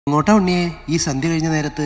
എങ്ങോട്ടാ ഉണ്ണിയെ ഈ സന്ധ്യ കഴിഞ്ഞ നേരത്ത്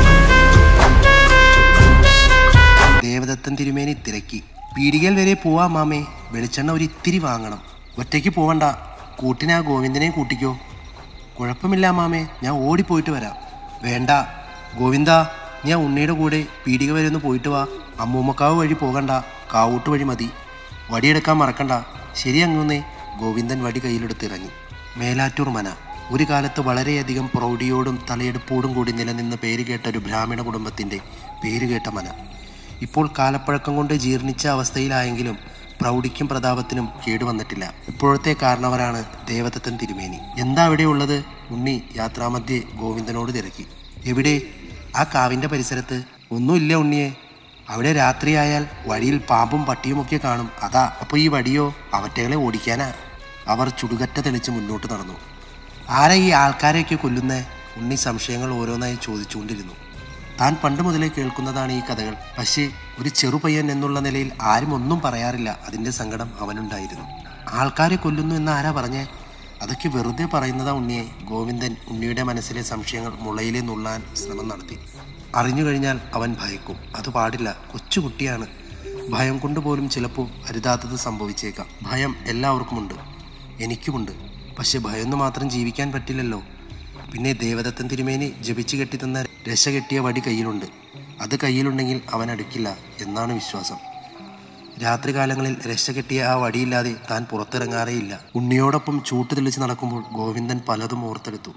ദേവദത്തൻ തിരുമേനി തിരക്കി പീടികയിൽ വരെ പോവാ മാമേ വെളിച്ചെണ്ണ ഒരു ഇത്തിരി വാങ്ങണം ഒറ്റയ്ക്ക് പോവണ്ട കൂട്ടിനെ ആ ഗോവിന്ദനെയും കൂട്ടിക്കോ കുഴപ്പമില്ല മാമേ ഞാൻ ഓടിപ്പോയിട്ട് വരാം വേണ്ട ഗോവിന്ദ ഞാൻ ഉണ്ണിയുടെ കൂടെ പീടിക വരെ ഒന്ന് പോയിട്ട് വാ അമ്മൂമ്മക്കാവ് വഴി പോകണ്ട കാവൂട്ട് വഴി മതി വടിയെടുക്കാൻ മറക്കണ്ട ശരി അങ്ങുന്നേ ഗോവിന്ദൻ വടി കയ്യിലെടുത്തിറങ്ങി മേലാറ്റൂർ മന ഒരു കാലത്ത് വളരെയധികം പ്രൗഢിയോടും തലയെടുപ്പോടും കൂടി നിലനിന്ന് പേരുകേട്ട ഒരു ബ്രാഹ്മണ കുടുംബത്തിൻ്റെ പേരുകേട്ട മന ഇപ്പോൾ കാലപ്പഴക്കം കൊണ്ട് ജീർണിച്ച അവസ്ഥയിലായെങ്കിലും പ്രൗഢിക്കും പ്രതാപത്തിനും കേടുവന്നിട്ടില്ല ഇപ്പോഴത്തെ കാരണവരാണ് ദേവദത്തൻ തിരുമേനി എന്താ അവിടെ ഉള്ളത് ഉണ്ണി യാത്രാമധ്യേ ഗോവിന്ദനോട് തിരക്കി എവിടെ ആ കാവിന്റെ പരിസരത്ത് ഒന്നുമില്ല ഉണ്ണിയെ അവിടെ രാത്രിയായാൽ വഴിയിൽ പാമ്പും പട്ടിയുമൊക്കെ കാണും അതാ അപ്പോൾ ഈ വടിയോ അവറ്റകളെ ഓടിക്കാനാ അവർ ചുടുകറ്റ തെളിച്ച് മുന്നോട്ട് നടന്നു ആരാ ഈ ആൾക്കാരെയൊക്കെ കൊല്ലുന്നേ ഉണ്ണി സംശയങ്ങൾ ഓരോന്നായി ചോദിച്ചുകൊണ്ടിരുന്നു താൻ പണ്ട് മുതലേ കേൾക്കുന്നതാണ് ഈ കഥകൾ പക്ഷേ ഒരു ചെറുപയ്യൻ എന്നുള്ള നിലയിൽ ആരും ഒന്നും പറയാറില്ല അതിന്റെ സങ്കടം അവനുണ്ടായിരുന്നു ആൾക്കാരെ കൊല്ലുന്നു എന്ന് ആരാ പറഞ്ഞേ അതൊക്കെ വെറുതെ പറയുന്നതാ ഉണ്ണിയെ ഗോവിന്ദൻ ഉണ്ണിയുടെ മനസ്സിലെ സംശയങ്ങൾ മുളയിലെ നുള്ളാൻ ശ്രമം നടത്തി അറിഞ്ഞു കഴിഞ്ഞാൽ അവൻ ഭയക്കും അത് പാടില്ല കൊച്ചുകുട്ടിയാണ് ഭയം കൊണ്ട് പോലും ചിലപ്പോൾ അരുതാത്തത് സംഭവിച്ചേക്കാം ഭയം എല്ലാവർക്കുമുണ്ട് എനിക്കുമുണ്ട് പക്ഷെ ഭയന്ന് മാത്രം ജീവിക്കാൻ പറ്റില്ലല്ലോ പിന്നെ ദേവദത്തൻ തിരുമേനി ജപിച്ചു കെട്ടി തന്ന രശ കെട്ടിയ വടി കയ്യിലുണ്ട് അത് കയ്യിലുണ്ടെങ്കിൽ അവൻ അടുക്കില്ല എന്നാണ് വിശ്വാസം രാത്രികാലങ്ങളിൽ രശ കെട്ടിയ ആ വടിയില്ലാതെ താൻ പുറത്തിറങ്ങാറേയില്ല ഉണ്ണിയോടൊപ്പം ചൂട്ട് തെളിച്ച് നടക്കുമ്പോൾ ഗോവിന്ദൻ പലതും ഓർത്തെടുത്തു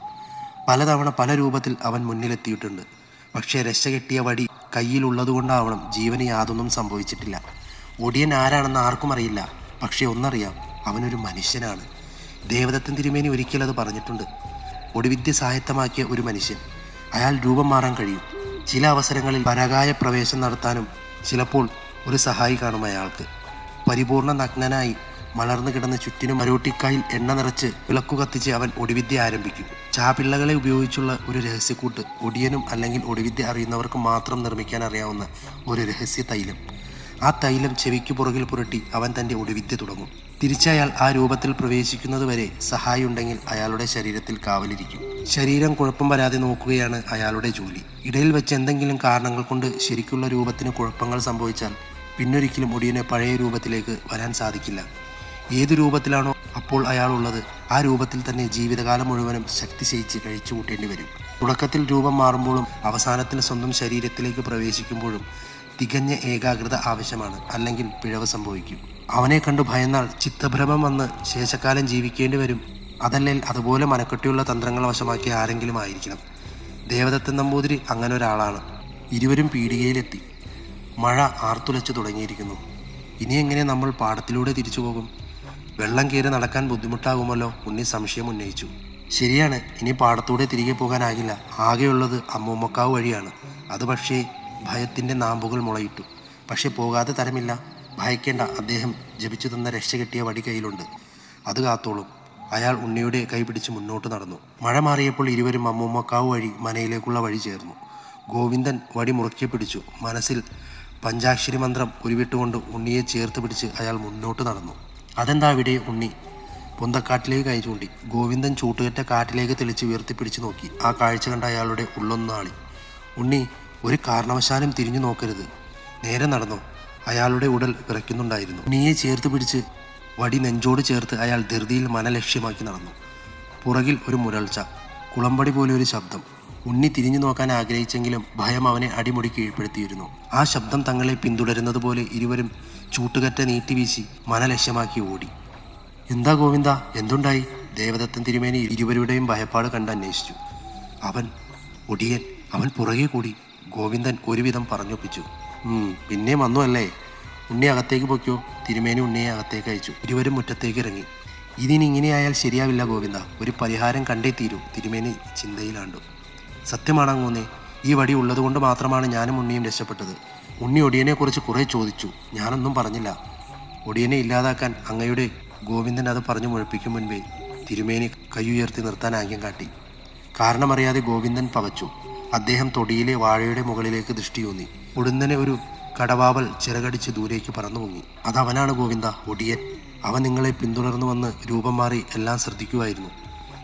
പലതവണ പല രൂപത്തിൽ അവൻ മുന്നിലെത്തിയിട്ടുണ്ട് പക്ഷേ രശ കെട്ടിയ വടി കയ്യിലുള്ളതുകൊണ്ടാവണം ജീവന് യാതൊന്നും സംഭവിച്ചിട്ടില്ല ഒടിയൻ ആരാണെന്ന് ആർക്കും അറിയില്ല പക്ഷേ ഒന്നറിയാം അവനൊരു മനുഷ്യനാണ് ദേവദത്തൻ തിരുമേനി ഒരിക്കൽ അത് പറഞ്ഞിട്ടുണ്ട് ഒടിവിദ്യ സായത്തമാക്കിയ ഒരു മനുഷ്യൻ അയാൾ രൂപം മാറാൻ കഴിയും ചില അവസരങ്ങളിൽ പരകായ പ്രവേശം നടത്താനും ചിലപ്പോൾ ഒരു സഹായി കാണും അയാൾക്ക് പരിപൂർണ നഗ്നനായി മലർന്നു കിടന്ന ചുറ്റിനും മരോട്ടിക്കായിൽ എണ്ണ നിറച്ച് വിളക്കു കത്തിച്ച് അവൻ ഒടിവിദ്യ ആരംഭിക്കും ചാപിള്ളകളെ ഉപയോഗിച്ചുള്ള ഒരു രഹസ്യക്കൂട്ട് ഒടിയനും അല്ലെങ്കിൽ ഒടിവിദ്യ അറിയുന്നവർക്ക് മാത്രം നിർമ്മിക്കാൻ അറിയാവുന്ന ഒരു രഹസ്യ തൈലം ആ തൈലം ചെവിക്ക് പുറകിൽ പുരട്ടി അവൻ തന്റെ ഒടിവിദ്യ തുടങ്ങും തിരിച്ചയാൾ ആ രൂപത്തിൽ പ്രവേശിക്കുന്നതുവരെ സഹായി ഉണ്ടെങ്കിൽ അയാളുടെ ശരീരത്തിൽ കാവലിരിക്കും ശരീരം കുഴപ്പം വരാതെ നോക്കുകയാണ് അയാളുടെ ജോലി ഇടയിൽ വെച്ച് എന്തെങ്കിലും കാരണങ്ങൾ കൊണ്ട് ശരിക്കുള്ള രൂപത്തിന് കുഴപ്പങ്ങൾ സംഭവിച്ചാൽ പിന്നൊരിക്കലും ഒടിയനെ പഴയ രൂപത്തിലേക്ക് വരാൻ സാധിക്കില്ല ഏത് രൂപത്തിലാണോ അപ്പോൾ അയാൾ ഉള്ളത് ആ രൂപത്തിൽ തന്നെ ജീവിതകാലം മുഴുവനും ശക്തി ശയിച്ച് കഴിച്ചു കൂട്ടേണ്ടി വരും തുടക്കത്തിൽ രൂപം മാറുമ്പോഴും അവസാനത്തിൽ സ്വന്തം ശരീരത്തിലേക്ക് പ്രവേശിക്കുമ്പോഴും തികഞ്ഞ ഏകാഗ്രത ആവശ്യമാണ് അല്ലെങ്കിൽ പിഴവ് സംഭവിക്കും അവനെ കണ്ടു ഭയന്നാൽ ചിത്തഭ്രമം വന്ന് ശേഷക്കാലം ജീവിക്കേണ്ടി വരും അതല്ലേൽ അതുപോലെ മനക്കെട്ടിയുള്ള തന്ത്രങ്ങൾ വശമാക്കിയ ആരെങ്കിലും ആയിരിക്കണം ദേവദത്തൻ നമ്പൂതിരി അങ്ങനെ ഒരാളാണ് ഇരുവരും പീടികയിലെത്തി മഴ ആർത്തുലച്ചു തുടങ്ങിയിരിക്കുന്നു ഇനി എങ്ങനെ നമ്മൾ പാടത്തിലൂടെ തിരിച്ചു പോകും വെള്ളം കയറി നടക്കാൻ ബുദ്ധിമുട്ടാകുമല്ലോ ഉണ്ണി സംശയം ഉന്നയിച്ചു ശരിയാണ് ഇനി പാടത്തൂടെ തിരികെ പോകാനാകില്ല ആകെയുള്ളത് അമ്മൂമ്മക്കാവ് വഴിയാണ് അത് പക്ഷേ ഭയത്തിൻ്റെ നാമ്പുകൾ മുളയിട്ടു പക്ഷെ പോകാതെ തരമില്ല ഭയക്കേണ്ട അദ്ദേഹം ജപിച്ചു തന്ന രക്ഷ കെട്ടിയ വടി കയ്യിലുണ്ട് അത് കാത്തോളും അയാൾ ഉണ്ണിയുടെ കൈ പിടിച്ച് മുന്നോട്ട് നടന്നു മഴ മാറിയപ്പോൾ ഇരുവരും അമ്മൂമ്മക്കാവ് വഴി മനയിലേക്കുള്ള വഴി ചേർന്നു ഗോവിന്ദൻ വടി മുറുക്കി പിടിച്ചു മനസ്സിൽ പഞ്ചാക്ഷരി മന്ത്രം ഉരുവിട്ടുകൊണ്ട് ഉണ്ണിയെ ചേർത്ത് പിടിച്ച് അയാൾ മുന്നോട്ട് നടന്നു അതെന്താ അവിടെ ഉണ്ണി പൊന്തക്കാട്ടിലേക്ക് കൈ ചൂണ്ടി ഗോവിന്ദൻ ചൂട്ടുകറ്റ കാട്ടിലേക്ക് തെളിച്ച് ഉയർത്തിപ്പിടിച്ചു നോക്കി ആ കാഴ്ച കണ്ട അയാളുടെ ഉള്ളൊന്നാളി ഉണ്ണി ഒരു കാരണവശാലും തിരിഞ്ഞു നോക്കരുത് നേരെ നടന്നു അയാളുടെ ഉടൽ വിറയ്ക്കുന്നുണ്ടായിരുന്നു ഉണ്ണിയെ ചേർത്ത് പിടിച്ച് വടി നെഞ്ചോട് ചേർത്ത് അയാൾ ധൃതിയിൽ മനലക്ഷ്യമാക്കി നടന്നു പുറകിൽ ഒരു മുരൾച്ച കുളമ്പടി പോലെ ഒരു ശബ്ദം ഉണ്ണി തിരിഞ്ഞു നോക്കാൻ ആഗ്രഹിച്ചെങ്കിലും ഭയം അവനെ അടിമുടി കീഴ്പ്പെടുത്തിയിരുന്നു ആ ശബ്ദം തങ്ങളെ പിന്തുടരുന്നത് പോലെ ഇരുവരും ചൂട്ടുകറ്റ നീട്ടിവീശി മനലക്ഷ്യമാക്കി ഓടി എന്താ ഗോവിന്ദ എന്തുണ്ടായി ദേവദത്തൻ തിരുമേനി ഇരുവരുടെയും ഭയപ്പാട് കണ്ട് അന്വേഷിച്ചു അവൻ ഒടിയൻ അവൻ പുറകെ കൂടി ഗോവിന്ദൻ ഒരുവിധം പറഞ്ഞൊപ്പിച്ചു ഉം പിന്നെ വന്നു അല്ലേ ഉണ്ണി അകത്തേക്ക് പൊയ്ക്കോ തിരുമേനി ഉണ്ണിയെ അകത്തേക്ക് അയച്ചു ഇരുവരും മുറ്റത്തേക്ക് ഇറങ്ങി ഇതിനി ഇങ്ങനെയായാൽ ശരിയാവില്ല ഗോവിന്ദ ഒരു പരിഹാരം കണ്ടേ തീരൂ തിരുമേനി ചിന്തയിലാണ്ടു സത്യമാണങ്ങൂന്നേ ഈ വടി ഉള്ളതുകൊണ്ട് മാത്രമാണ് ഞാനും ഉണ്ണിയും രക്ഷപ്പെട്ടത് ഉണ്ണി ഒടിയനെക്കുറിച്ച് കുറേ ചോദിച്ചു ഞാനൊന്നും പറഞ്ഞില്ല ഒടിയനെ ഇല്ലാതാക്കാൻ അങ്ങയുടെ ഗോവിന്ദൻ അത് പറഞ്ഞു മുഴപ്പിക്കും മുൻപേ തിരുമേനി കൈയുയർത്തി നിർത്താൻ ആംഗ്യം കാട്ടി കാരണമറിയാതെ ഗോവിന്ദൻ പവച്ചു അദ്ദേഹം തൊടിയിലെ വാഴയുടെ മുകളിലേക്ക് ദൃഷ്ടിയൂന്നി ഉടുന്നനെ ഒരു കടവാവൽ ചിറകടിച്ച് ദൂരേക്ക് പറന്നു പൊങ്ങി അതവനാണ് ഗോവിന്ദ ഒടിയൻ അവൻ നിങ്ങളെ പിന്തുടർന്നു വന്ന് രൂപം മാറി എല്ലാം ശ്രദ്ധിക്കുമായിരുന്നു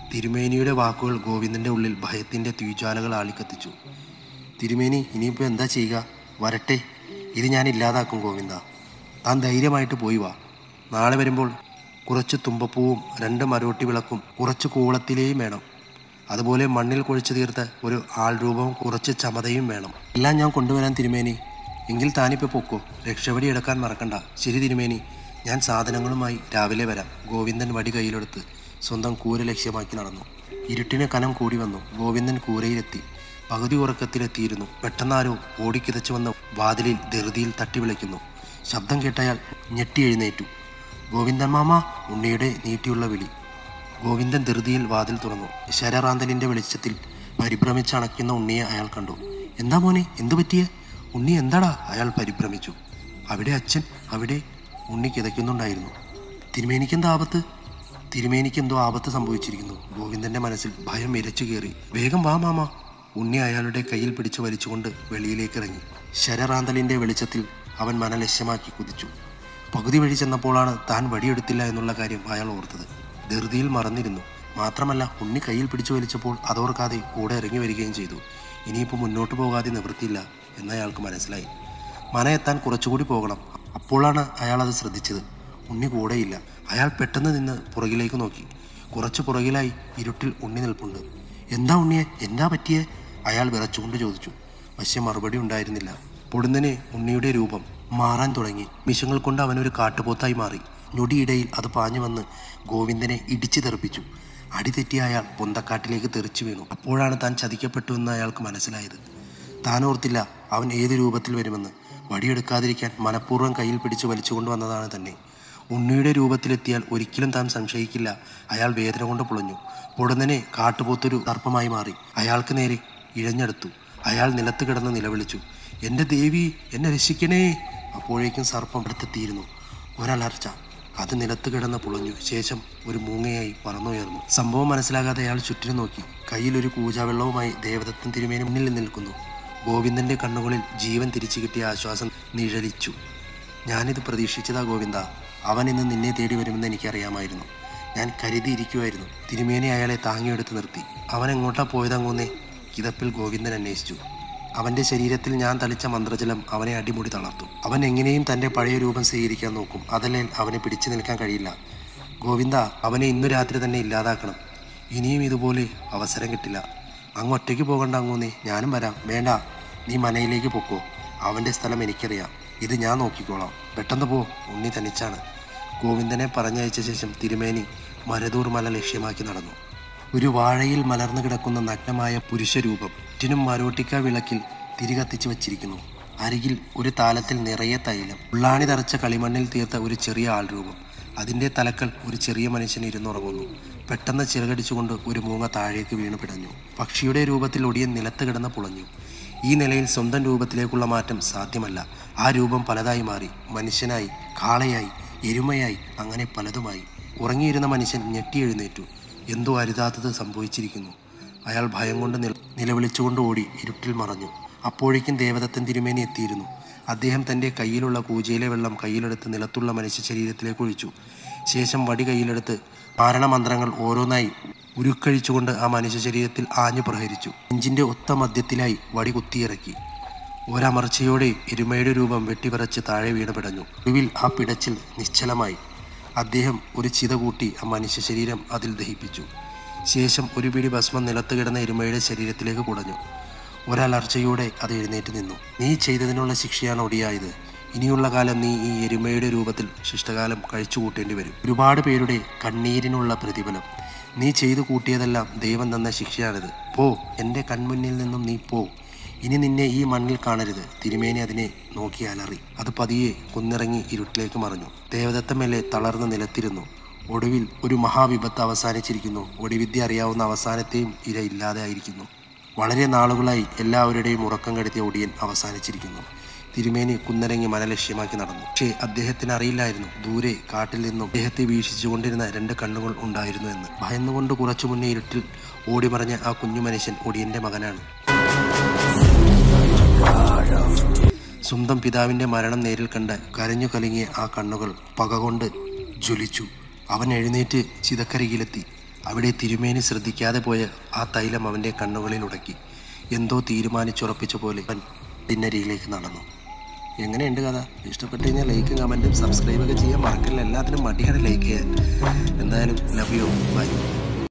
തിരുമേനിയുടെ വാക്കുകൾ ഗോവിന്ദന്റെ ഉള്ളിൽ ഭയത്തിന്റെ തീജ്വാലകൾ ആളിക്കത്തിച്ചു തിരുമേനി ഇനിയിപ്പോൾ എന്താ ചെയ്യുക വരട്ടെ ഇത് ഞാൻ ഇല്ലാതാക്കും ഗോവിന്ദ താൻ ധൈര്യമായിട്ട് പോയി വാ നാളെ വരുമ്പോൾ കുറച്ച് തുമ്പപ്പൂവും രണ്ട് മരോട്ടി വിളക്കും കുറച്ച് കൂളത്തിലെയും വേണം അതുപോലെ മണ്ണിൽ കുഴിച്ചു തീർത്ത ഒരു ആൾരൂപവും കുറച്ച് ചമതയും വേണം എല്ലാം ഞാൻ കൊണ്ടുവരാൻ തിരുമേനി എങ്കിൽ താനിപ്പോൾ പൊക്കോ രക്ഷവടി എടുക്കാൻ മറക്കണ്ട ശരി തിരുമേനി ഞാൻ സാധനങ്ങളുമായി രാവിലെ വരാം ഗോവിന്ദൻ വടി കയ്യിലെടുത്ത് സ്വന്തം കൂര ലക്ഷ്യമാക്കി നടന്നു ഇരുട്ടിന് കനം കൂടി വന്നു ഗോവിന്ദൻ കൂരയിലെത്തി പകുതി ഉറക്കത്തിലെത്തിയിരുന്നു പെട്ടെന്നാരോ ഓടിക്കിതച്ചു വന്ന വാതിലിൽ ധൃതിയിൽ തട്ടി വിളിക്കുന്നു ശബ്ദം കേട്ടയാൾ ഞെട്ടി എഴുന്നേറ്റു ഗോവിന്ദൻ മാമ ഉണ്ണിയുടെ നീട്ടിയുള്ള വിളി ഗോവിന്ദൻ ധൃതിയിൽ വാതിൽ തുറന്നു ശരറാന്തലിന്റെ വെളിച്ചത്തിൽ പരിഭ്രമിച്ചണയ്ക്കുന്ന ഉണ്ണിയെ അയാൾ കണ്ടു എന്താ മോനെ എന്തു പറ്റിയേ ഉണ്ണി എന്താടാ അയാൾ പരിഭ്രമിച്ചു അവിടെ അച്ഛൻ അവിടെ ഉണ്ണി കിതയ്ക്കുന്നുണ്ടായിരുന്നു തിരുമേനിക്ക് എന്താ ആപത്ത് തിരുമേനിക്ക് എന്തോ ആപത്ത് സംഭവിച്ചിരിക്കുന്നു ഗോവിന്ദന്റെ മനസ്സിൽ ഭയം ഇരച്ചു കയറി വേഗം വാ മാമ ഉണ്ണി അയാളുടെ കയ്യിൽ പിടിച്ചു വലിച്ചുകൊണ്ട് വെളിയിലേക്ക് ഇറങ്ങി ശരറാന്തലിന്റെ വെളിച്ചത്തിൽ അവൻ മനലക്ഷ്യമാക്കി കുതിച്ചു പകുതി വഴി ചെന്നപ്പോഴാണ് താൻ വടിയെടുത്തില്ല എന്നുള്ള കാര്യം അയാൾ ഓർത്തത് ധൃതിയിൽ മറന്നിരുന്നു മാത്രമല്ല ഉണ്ണി കയ്യിൽ പിടിച്ചു വലിച്ചപ്പോൾ അതോർക്കാതെ കൂടെ ഇറങ്ങി വരികയും ചെയ്തു ഇനിയിപ്പോൾ മുന്നോട്ട് പോകാതെ നിവൃത്തിയില്ല എന്ന് അയാൾക്ക് മനസ്സിലായി മന എത്താൻ കുറച്ചുകൂടി പോകണം അപ്പോഴാണ് അയാൾ അത് ശ്രദ്ധിച്ചത് ഉണ്ണി കൂടെയില്ല അയാൾ പെട്ടെന്ന് നിന്ന് പുറകിലേക്ക് നോക്കി കുറച്ച് പുറകിലായി ഇരുട്ടിൽ ഉണ്ണി നിൽപ്പുണ്ട് എന്താ ഉണ്ണിയെ എന്താ പറ്റിയേ അയാൾ വിറച്ചുകൊണ്ട് ചോദിച്ചു പക്ഷെ മറുപടി ഉണ്ടായിരുന്നില്ല പൊടുന്നനെ ഉണ്ണിയുടെ രൂപം മാറാൻ തുടങ്ങി നിമിഷങ്ങൾ കൊണ്ട് അവനൊരു കാട്ടുപോത്തായി മാറി ഞൊടിയിടയിൽ അത് പാഞ്ഞു വന്ന് ഗോവിന്ദനെ ഇടിച്ചു തെറിപ്പിച്ചു അടി തെറ്റിയ അയാൾ പൊന്തക്കാട്ടിലേക്ക് തെറിച്ചു വീണു അപ്പോഴാണ് താൻ ചതിക്കപ്പെട്ടു എന്ന് അയാൾക്ക് മനസ്സിലായത് താൻ ഓർത്തില്ല അവൻ ഏത് രൂപത്തിൽ വരുമെന്ന് വടിയെടുക്കാതിരിക്കാൻ മനഃപൂർവ്വം കയ്യിൽ പിടിച്ച് വലിച്ചുകൊണ്ട് വന്നതാണ് തന്നെ ഉണ്ണിയുടെ രൂപത്തിലെത്തിയാൽ ഒരിക്കലും താൻ സംശയിക്കില്ല അയാൾ വേദന കൊണ്ട് പൊളഞ്ഞു ഉടനെ കാട്ടുപോത്തൊരു സർപ്പമായി മാറി അയാൾക്ക് നേരെ ഇഴഞ്ഞെടുത്തു അയാൾ നിലത്ത് കിടന്ന് നിലവിളിച്ചു എൻ്റെ ദേവി എന്നെ രക്ഷിക്കണേ അപ്പോഴേക്കും സർപ്പം അടുത്തെത്തിയിരുന്നു ഒരലർച്ച അത് നിലത്ത് കിടന്ന് പൊളഞ്ഞു ശേഷം ഒരു മൂങ്ങയായി പറന്നുയർന്നു സംഭവം മനസ്സിലാകാതെ അയാൾ ചുറ്റിനും നോക്കി കയ്യിൽ ഒരു കൂജാവെള്ളവുമായി ദേവദത്തൻ തിരുമേനി മുന്നിൽ നിൽക്കുന്നു ഗോവിന്ദന്റെ കണ്ണുകളിൽ ജീവൻ തിരിച്ചു കിട്ടിയ ആശ്വാസം നിഴലിച്ചു ഞാനിത് പ്രതീക്ഷിച്ചതാ ഗോവിന്ദ അവൻ ഇന്ന് നിന്നെ തേടി വരുമെന്ന് എനിക്കറിയാമായിരുന്നു ഞാൻ കരുതിയിരിക്കുമായിരുന്നു തിരുമേനി അയാളെ താങ്ങിയെടുത്ത് നിർത്തി അവൻ എങ്ങോട്ടാ പോയതങ്ങൂന്നേ കിതപ്പിൽ ഗോവിന്ദൻ അന്വേഷിച്ചു അവന്റെ ശരീരത്തിൽ ഞാൻ തളിച്ച മന്ത്രജലം അവനെ അടിമുടി തളർത്തു അവൻ എങ്ങനെയും തന്റെ പഴയ രൂപം സ്വീകരിക്കാൻ നോക്കും അതല്ലേ അവനെ പിടിച്ചു നിൽക്കാൻ കഴിയില്ല ഗോവിന്ദ അവനെ ഇന്നു രാത്രി തന്നെ ഇല്ലാതാക്കണം ഇനിയും ഇതുപോലെ അവസരം കിട്ടില്ല അങ്ങ് ഒറ്റയ്ക്ക് പോകണ്ട അങ്ങൂന്നേ ഞാനും വരാം വേണ്ട നീ മനയിലേക്ക് പൊക്കോ അവന്റെ സ്ഥലം എനിക്കറിയാം ഇത് ഞാൻ നോക്കിക്കോളാം പെട്ടെന്ന് പോ ഉണ്ണി തനിച്ചാണ് ഗോവിന്ദനെ പറഞ്ഞയച്ച ശേഷം തിരുമേനി മരതൂർ മല ലക്ഷ്യമാക്കി നടന്നു ഒരു വാഴയിൽ മലർന്നു കിടക്കുന്ന നഗ്നമായ പുരുഷരൂപം ചുറ്റിനും മരോട്ടിക്ക വിളക്കിൽ തിരി കത്തിച്ചു വച്ചിരിക്കുന്നു അരികിൽ ഒരു താലത്തിൽ നിറയെ തൈലം ഉള്ളാണി തറച്ച കളിമണ്ണിൽ തീർത്ത ഒരു ചെറിയ ആൾരൂപം അതിന്റെ തലക്കൽ ഒരു ചെറിയ മനുഷ്യൻ ഇരുന്നുറങ്ങുന്നു പെട്ടെന്ന് ചിറകടിച്ചുകൊണ്ട് ഒരു മൂങ്ങ താഴേക്ക് വീണു പിടഞ്ഞു പക്ഷിയുടെ രൂപത്തിൽ ഒടിയൻ നിലത്ത് കിടന്ന് പുളഞ്ഞു ഈ നിലയിൽ സ്വന്തം രൂപത്തിലേക്കുള്ള മാറ്റം സാധ്യമല്ല ആ രൂപം പലതായി മാറി മനുഷ്യനായി കാളയായി എരുമയായി അങ്ങനെ പലതുമായി ഉറങ്ങിയിരുന്ന മനുഷ്യൻ ഞെട്ടി എഴുന്നേറ്റു എന്തോ അരുതാത്തത് സംഭവിച്ചിരിക്കുന്നു അയാൾ ഭയം കൊണ്ട് നില നിലവിളിച്ചുകൊണ്ട് ഓടി ഇരുട്ടിൽ മറഞ്ഞു അപ്പോഴേക്കും ദേവദത്തൻ തിരുമേനി എത്തിയിരുന്നു അദ്ദേഹം തൻ്റെ കയ്യിലുള്ള കൂജയിലെ വെള്ളം കയ്യിലെടുത്ത് നിലത്തുള്ള മനുഷ്യ ശരീരത്തിലേക്ക് ഒഴിച്ചു ശേഷം വടി കയ്യിലെടുത്ത് മാരണമന്ത്രങ്ങൾ ഓരോന്നായി ഉരുക്കഴിച്ചുകൊണ്ട് ആ മനുഷ്യ ശരീരത്തിൽ ആഞ്ഞു പ്രഹരിച്ചു നെഞ്ചിന്റെ ഒത്ത മധ്യത്തിലായി വടി കുത്തിയിറക്കി ഒരമർച്ചയോടെ എരുമയുടെ രൂപം വെട്ടിവിറച്ച് താഴെ വീണ് പിടഞ്ഞു ഒടുവിൽ ആ പിടച്ചിൽ നിശ്ചലമായി അദ്ദേഹം ഒരു ചിത കൂട്ടി ആ മനുഷ്യ ശരീരം അതിൽ ദഹിപ്പിച്ചു ശേഷം ഒരു പിടി ഭസ്മം നിലത്ത് കിടന്ന എരുമയുടെ ശരീരത്തിലേക്ക് കുടഞ്ഞു ഒരലർച്ചയോടെ അത് എഴുന്നേറ്റ് നിന്നു നീ ചെയ്തതിനുള്ള ശിക്ഷയാണ് ഒടിയായത് ഇനിയുള്ള കാലം നീ ഈ എരുമയുടെ രൂപത്തിൽ ശിഷ്ടകാലം കഴിച്ചു കൂട്ടേണ്ടി വരും ഒരുപാട് പേരുടെ കണ്ണീരിനുള്ള പ്രതിഫലം നീ ചെയ്തു കൂട്ടിയതെല്ലാം ദൈവം തന്ന ശിക്ഷയാണിത് പോ എൻ്റെ കൺമുന്നിൽ നിന്നും നീ പോ ഇനി നിന്നെ ഈ മണ്ണിൽ കാണരുത് തിരുമേനി അതിനെ നോക്കി അലറി അത് പതിയെ കുന്നിറങ്ങി ഇരുട്ടിലേക്ക് മറഞ്ഞു ദേവദത്തമേലെ തളർന്ന് നിലത്തിരുന്നു ഒടുവിൽ ഒരു മഹാവിപത്ത് അവസാനിച്ചിരിക്കുന്നു ഒടിവിദ്യ അറിയാവുന്ന അവസാനത്തെയും ഇര ഇല്ലാതെ ആയിരിക്കുന്നു വളരെ നാളുകളായി എല്ലാവരുടെയും ഉറക്കം കെടുത്തിയ ഒടിയൻ അവസാനിച്ചിരിക്കുന്നു തിരുമേനി കുന്നിറങ്ങി മനലക്ഷ്യമാക്കി നടന്നു പക്ഷേ അദ്ദേഹത്തിന് അറിയില്ലായിരുന്നു ദൂരെ കാട്ടിൽ നിന്നും അദ്ദേഹത്തെ വീക്ഷിച്ചുകൊണ്ടിരുന്ന രണ്ട് കണ്ണുകൾ ഉണ്ടായിരുന്നു എന്ന് ഭയന്നുകൊണ്ട് കുറച്ചു മുന്നേ ഇരുട്ടിൽ ഓടിമറഞ്ഞ ആ കുഞ്ഞു മനുഷ്യൻ ഒടിയന്റെ മകനാണ് സ്വന്തം പിതാവിന്റെ മരണം നേരിൽ കണ്ട് കരഞ്ഞു കലങ്ങിയ ആ കണ്ണുകൾ പകകൊണ്ട് ജ്വലിച്ചു അവൻ എഴുന്നേറ്റ് ചിതക്കരികിലെത്തി അവിടെ തിരുമേനി ശ്രദ്ധിക്കാതെ പോയ ആ തൈലം അവൻ്റെ കണ്ണുകളിൽ ഉടക്കി എന്തോ തീരുമാനിച്ചുറപ്പിച്ച പോലെ അവൻ പിന്നരിയിലേക്ക് നടന്നു എങ്ങനെയുണ്ട് കഥ ഇഷ്ടപ്പെട്ട് കഴിഞ്ഞാൽ ലൈക്കും കമൻറ്റും സബ്സ്ക്രൈബൊക്കെ ചെയ്യാൻ മറക്കില്ല എല്ലാത്തിനും മടിയാണ് ലൈക്ക് ചെയ്യാൻ എന്തായാലും ലവ് യു ബൈ